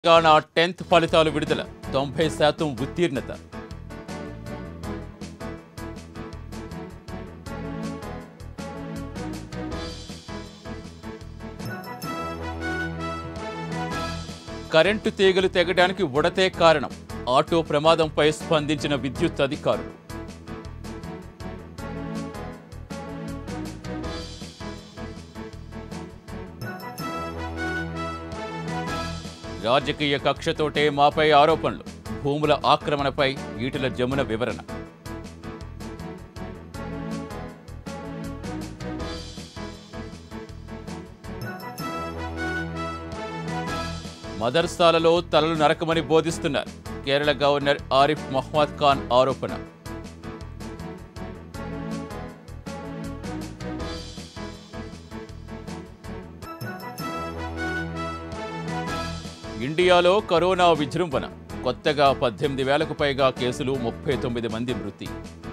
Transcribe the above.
Telangana tenth ఫలితాలు విడుదల తొంభై శాతం ఉత్తీర్ణత కరెంటు తీగలు తెగడానికి ఉడతే కారణం ఆటో ప్రమాదంపై స్పందించిన విద్యుత్ అధికారులు రాజకీయ కక్షతోటే మాపై ఆరోపణలు భూముల ఆక్రమణపై ఈటల జమున వివరణ మదర్సాలలో తలలు నరకమని బోధిస్తున్నారు కేరళ గవర్నర్ ఆరిఫ్ మహ్మద్ ఖాన్ ఆరోపణ ఇండియాలో కరోనా విజృంభణ కొత్తగా పద్దెనిమిది వేలకు పైగా కేసులు ముప్పై తొమ్మిది మంది మృతి